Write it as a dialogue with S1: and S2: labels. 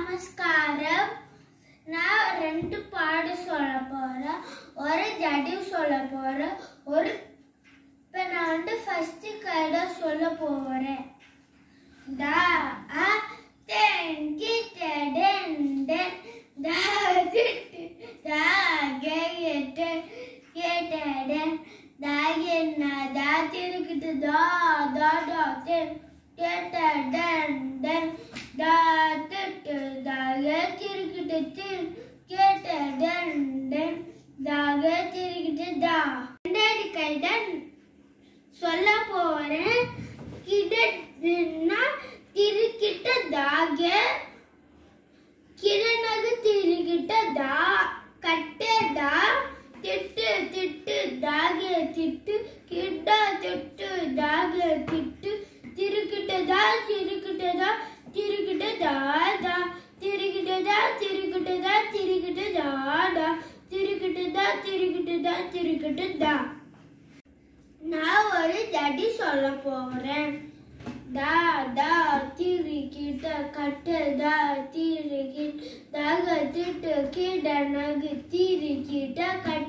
S1: நமஸ்காரம் நான் ரெண்டு பாடு சொல்ல போறேன் ஒரு ஜடி சொல்ல போறேன் ஒரு இப்ப நான் வந்து ஃபர்ஸ்ட் கைட சொல்ல போறேன் டா அ தென் கிட்ட டென் டென் டா திட்டு டா கே எட்டு கேட்ட டென் டா என்ன டா திருக்கிட்டு டா டா டா தென் கேட்ட டென் டென் டா திட்டு டா கே திருக்கிட்டு தின் கேட்ட டென் டென் டா கே திருக்கிட்டு டா ரெண்டாவது கைடன் சொல்ல போறேன் கிடன்னா திருக்கிட்ட தாக கிரணகு திருக்கிட்ட தா கட்டதா திட்டு திட்டு தாக திட்டு கிட்ட திட்டு தாக திட்டு திருக்கிட்டதா திருக்கிட்டதா திருக்கிட்டதா தா திருக்கிட்டதா திருக்கிட்டதா திருக்கிட்டதா டா திருக்கிட்டதா திருக்கிட்டதா திருக்கிட்டதா நான் ஒரு ஜடி சொல்ல போறேன் டா டா திருக்கிட்ட கட்டு டா திருக்கி தக திட்டு கிட நகு திருக்கிட்ட கட்டு